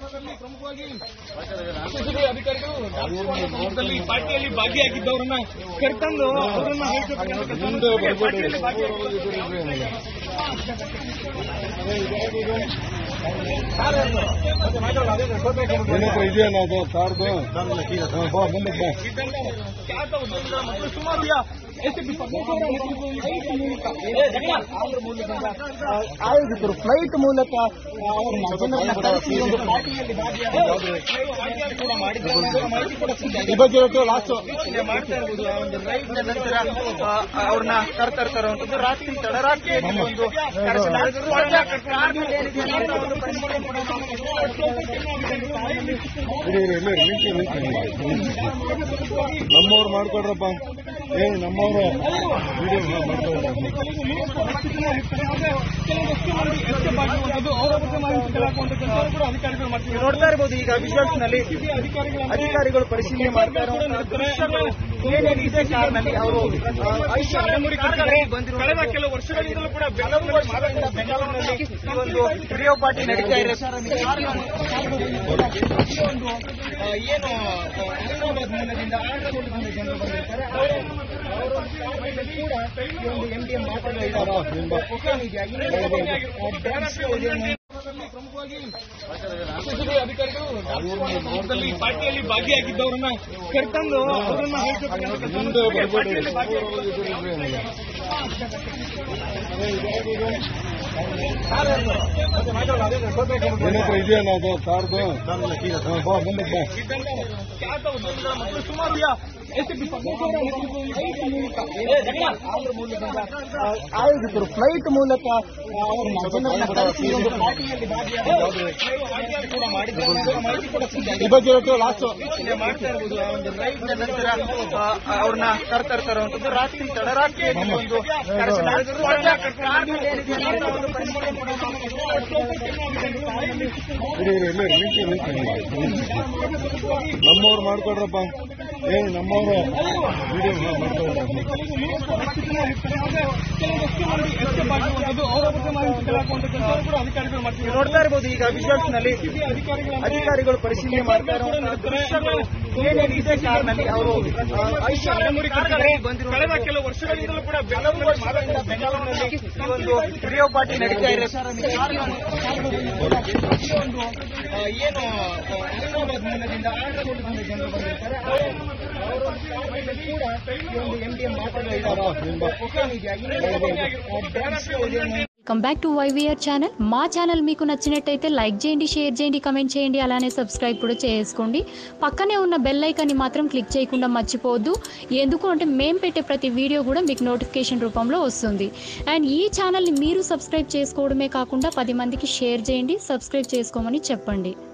ಪ್ರಮುಖವಾಗಿ ಎಸ್ಎಸ್ಬಿ ಅಧಿಕಾರಿಗಳು ಸಂದರ್ಭದಲ್ಲಿ ಪಾರ್ಟಿಯಲ್ಲಿ ಭಾಗಿಯಾಗಿದ್ದವರನ್ನ ಕರೆತಂದು ಅವರನ್ನ ಹೇಳ್ಕೊಳ್ತಕ್ಕಂಥ ಪಾರ್ಟಿಯಲ್ಲಿ ಏನಪ್ಪ ಇದೆಯಲ್ಲ ಅದು ಕಾರ್ದು ಬಾ ಮುಂದಕ್ಕೆ ಬಾ ಖ್ಯಾತ ಉದ್ಯಮಿಗಳ ಮತ್ತು ಸುಮಾರು ಯಾ- ಎಸ್ಎಸ್ಬಿ ಪದ್ಮನಾಭರ ನೇತೃತ್ವದಲ್ಲಿ ಆಯೋಜಿತರು ಫ್ಲೈಟ್ ಮೂಲಕ ಅವರನ್ನ ಜನರನ್ನ ಕರೆಸಿ ಒಂದು ಪಾರ್ಟಿಯಲ್ಲಿ ಭಾಗಿಯಾಗಿ ಕೂಡ ಮಾಡಿದ್ದಾರೆ ಅನ್ನೋ ಮಾಹಿತಿ ಕೂಡ ಸಿಕ್ಕಿದೆ. ಈ ಬಗ್ಗೆ ಇವತ್ತು ಲಾಸ್ಟ್ ಇಲ್ಲೇ ಮಾಡ್ತಾ ಇರ್ಬೋದು ಆ ಒಂದು ರೈಡ್ ನ ನಂತರ ಆ, ಅವ್ರನ್ನ ಕರ್ತಾ ಇರುವಂತದ್ದು ರಾತ್ರಿ ತಡರಾತ್ರಿ ಒಂದು ಕರೆಸಲಾಗಿದ್ರು. ಕಾರ್ನಲ್ಲಿ ಏನಿದೆ ಅನ್ನೋ ಒಂದು ಪರಿಶೀಲನೆ ಕೂಡ ಇರಿ ಇರಿ ಇಲ್ಲೇ ನಿಂತು ನಿಂತು ನಮ್ಮವ್ರು ಮಾಡ್ಕೊಡ್ರಪ್ಪ ಏ ನಮ್ಮವ್ರು ವಿಡಿಯೋ ಮಾಡ್ಕೊಡ್ರ ಅವರ ಬಗ್ಗೆ ಮಾಹಿತಿ ಕೇಳಾಕುವಂತ ಕೆಲಸವನ್ನು ಕೂಡ ಅಧಿಕಾರಿಗಳು ಮಾಡ್ತಿದ್ದಾರೆ ನೋಡ್ತಾ ಇರಬಹುದು ಈಗ ವಿಜುವಲ್ಸ್ ನಲ್ಲಿ ಅಧಿಕಾರಿಗಳು ಪರಿಶೀಲನೆ ಮಾಡ್ತಾ ಇರುವಂತಹ ದೃಶ್ಯಗಳು ಏನೇನಿದೆ ಕಾರ್ನಲ್ಲಿ ಅವರು ಬಂದಿರುವ ಕಳೆದ ಕೆಲವು ವರ್ಷಗಳಿಂದಲೂ ಕೂಡ ಹಲವು ವರ್ಷಗಳಿಂದ ಬೆಂಗಳೂರಿನಲ್ಲಿ ಈ ಒಂದು ವಿಡಿಯೋ ಪಾರ್ಟಿ ನಡೀತಾ ಇದೆ ಈ ಒಂದು ಆ, ಏನು ಆ, ಹೈದರಾಬಾದ್ ಮೂಲದಿಂದ ಆಂಧ್ರದಿಂದ ಬಂದ ಜನರು ಬಂದಿರ್ತಾರೆ ಅವರ ಅವರ ಕೂಡ ಈ ಒಂದು ಎಂಡಿಎಂ ಮಾತುಗಳು ಇದಾವೆ ಇದೆಯಾ? ಇನ್ನೇನಿದೆ? ಆ, ಡ್ರಗ್ಸ್ ಇದೆ. ಪ್ರಮುಖವಾಗಿ ಎಸ್ಎಸ್ಬಿ ಅಧಿಕಾರಿಗಳು ಸಂದರ್ಭದಲ್ಲಿ ಪಾರ್ಟಿಯಲ್ಲಿ ಭಾಗಿಯಾಗಿದ್ದವರನ್ನ ಕರೆತಂದು ಅವರನ್ನ ಹೇಳ್ಕೊಳ್ತಕ್ಕಂಥ ಮುಂದೆ ಬರ್ಬೇಡಿ ಪಾರ್ಟಿಯಲ್ಲಿ ಭಾಗಿಯಾಗಿ ಏನಪ್ಪ ಇದೆಯಲ್ಲ ಅದು ಕಾರ್ದು ಬಾ ಮುಂದಕ್ಕೆ ಬಾ ಖ್ಯಾತ ಉದ್ಯಮಿಗಳ ಮತ್ತು ಸುಮಾರು ಯಾ- ಎಸ್ಎಸ್ಬಿ ಪದ್ಮನಾಭರ ನೇತೃತ್ವದಲ್ಲಿ ಆ, ಆಯೋಜಿತರು ಫ್ಲೈಟ್ ಮೂಲಕ ಅವರನ್ನ ಜನರನ್ನ ಕರೆಸಿ ಒಂದು ಪಾರ್ಟಿಯಲ್ಲಿ ಭಾಗಿಯಾಗಿ ಕೂಡ ಮಾಡಿದ್ದಾರೆ ಅನ್ನೋ ಮಾಹಿತಿ ಕೂಡ ಸಿಕ್ಕಿದೆ. ಈ ಬಗ್ಗೆ ಇವತ್ತು ಲಾಸ್ಟ್ ಇಲ್ಲೇ ಮಾಡ್ತಾ ಇರ್ಬೋದು ಆ ಒಂದು ರೈಡ್ ನ ನಂತರ ಆ, ಅವ್ರನ್ನ ಕರ್ತಾ ಇರ್ತಾ ಇರುವಂತದ್ದು ರಾತ್ರಿ ತಡರಾತ್ರಿ ಒಂದು ಕರೆಸಲಾಗಿದ್ರು. ಕಾರ್ನಲ್ಲಿ ಏನಿದೆ ಅನ್ನೋ ಒಂದು ಪರಿಶೀಲನೆ ಕೂಡ ಇರಿ ಇರಿ ಇಲ್ಲೇ ನಿಂತು ನಿಂತು ನಮ್ಮವ್ರು ಮಾಡ್ಕೊಡ್ರಪ್ಪ ಏ ನಮ್ಮವ್ರು ವಿಡಿಯೋ ಮಾಡ್ಕೊಡ್ರ ಅವರ ಬಗ್ಗೆ ಮಾಹಿತಿ ಕೇಳಾಕುವಂತ ಕೆಲಸವನ್ನು ಕೂಡ ಅಧಿಕಾರಿಗಳು ಮಾಡ್ತಿದ್ದಾರೆ ನೋಡ್ತಾ ಇರಬಹುದು ಈಗ ವಿಜುವಲ್ಸ್ ನಲ್ಲಿ ಅಧಿಕಾರಿಗಳು ಪರಿಶೀಲನೆ ಮಾಡ್ತಾ ಇರುವಂತಹ ದೃಶ್ಯಗಳು ಏನೇನಿದೆ ಕಾರ್ನಲ್ಲಿ ಅವರು ಬಂದಿರುವ ಕಳೆದ ಕೆಲವು ವರ್ಷಗಳಿಂದಲೂ ಕೂಡ ಹಲವು ವರ್ಷಗಳಿಂದ ಬೆಂಗಳೂರಿನಲ್ಲಿ ಈ ಒಂದು ವಿಡಿಯೋ ಪಾರ್ಟಿ ನಡೀತಾ ಇದೆ ಈ ಒಂದು ಆ, ಏನು ಆ, ಹೈದರಾಬಾದ್ ಮೂಲದಿಂದ ಆಂಧ್ರದಿಂದ ಬಂದ ಜನರು ಬಂದಿರ್ತಾರೆ ಅವರ ಅವರ ಕೂಡ ಈ ಒಂದು ಎಂಡಿಎಂ ಮಾತುಗಳು ಇದಾವೆ ಇದೆಯಾ? ಇನ್ನೇನಿದೆ? ಆ, ಡ್ರಗ್ಸ್ ಇದೆ. Welcome back to YVR channel మా ఛానల్ మీకు నచ్చినట్టయితే లైక్ చేయండి షేర్ చేయండి కమెంట్ చేయండి అలానే సబ్స్క్రైబ్ కూడా చేసుకోండి పక్కనే ఉన్న బెల్ ఐకాన్ని మాత్రం క్లిక్ చేయకుండా మర్చిపోవద్దు ఎందుకు అంటే మేము పెట్టే ప్రతి వీడియో కూడా మీకు నోటిఫికేషన్ రూపంలో వస్తుంది అండ్ ఈ ఛానల్ని మీరు సబ్స్క్రైబ్ చేసుకోవడమే కాకుండా పది మందికి షేర్ చేయండి సబ్స్క్రైబ్ చేసుకోమని చెప్పండి